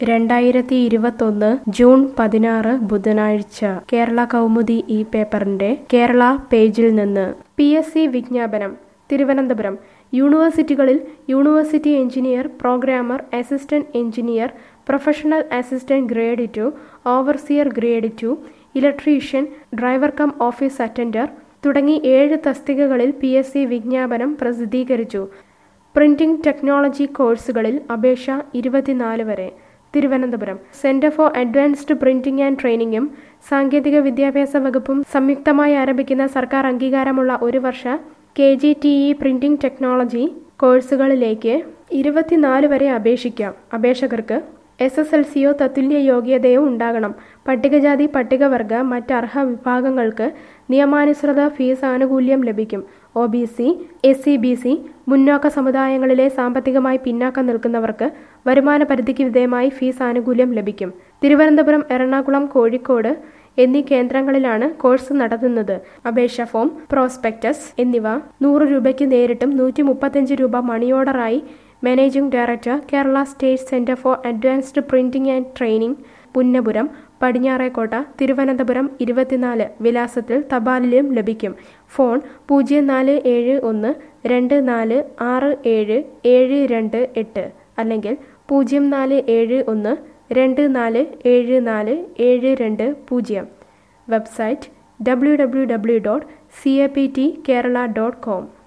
രണ്ടായിരത്തി ഇരുപത്തൊന്ന് ജൂൺ പതിനാറ് ബുധനാഴ്ച കേരള കൗമുദി ഈ പേപ്പറിന്റെ കേരള പേജിൽ നിന്ന് പി എസ് സി വിജ്ഞാപനം തിരുവനന്തപുരം യൂണിവേഴ്സിറ്റികളിൽ university engineer programmer assistant engineer professional assistant grade two overseer grade two electrician driver cum office attender തുടങ്ങി ഏഴ് തസ്തികകളിൽ പി എസ് സി വിജ്ഞാപനം പ്രസിദ്ധീകരിച്ചു പ്രിന്റിംഗ് ടെക്നോളജി കോഴ്സുകളിൽ അപേക്ഷ ഇരുപത്തിനാല് വരെ Thiruvananthapuram centre for advanced printing and ട്രെയിനിങ്ങും സാങ്കേതിക വിദ്യാഭ്യാസ വകുപ്പും സംയുക്തമായി ആരംഭിക്കുന്ന സർക്കാർ അംഗീകാരമുള്ള ഒരു വർഷ K G T E printing technology കോഴ്സുകളിലേക്ക് ഇരുപത്തിനാല് വരെ അപേക്ഷിക്കാം അപേക്ഷകർക്ക് എസ് എസ് എൽ സിയോ തത്തുല്യ യോഗ്യതയോ ഉണ്ടാകണം പട്ടികജാതി പട്ടികവർഗ മറ്റ് അർഹ വിഭാഗങ്ങൾക്ക് നിയമാനുസൃത ഫീസ് ആനുകൂല്യം ലഭിക്കും O B C S C B C മുന്നോക്ക സമുദായങ്ങളിലെ സാമ്പത്തികമായി പിന്നാക്കം നിൽക്കുന്നവർക്ക് വരുമാന പരിധിക്ക് വിധേയമായി ഫീസ് ആനുകൂല്യം ലഭിക്കും തിരുവനന്തപുരം എറണാകുളം കോഴിക്കോട് എന്നീ കേന്ദ്രങ്ങളിലാണ് കോഴ്സ് നടത്തുന്നത് അപേക്ഷ ഫോം പ്രോസ്പെക്ടസ് എന്നിവ നൂറ് രൂപയ്ക്ക് നേരിട്ടും നൂറ്റി മുപ്പത്തഞ്ച് രൂപ മണി ഓർഡറായി managing director Kerala state centre for advanced printing and training Punnapuram Padinjarekotta Thiruvananthapuram ഇരുപത്തിനാല് വിലാസത്തിൽ തപാലിലും ലഭിക്കും ഫോൺ പൂജ്യം നാല് ഏഴ് ഒന്ന് രണ്ട് നാല് ആറ് ഏഴ് ഏഴ് രണ്ട് എട്ട് അല്ലെങ്കിൽ പൂജ്യം നാല് ഏഴ് ഒന്ന് രണ്ട് നാല് ഏഴ് നാല് ഏഴ് രണ്ട് പൂജ്യം website W W W dot C A P T Kerala dot com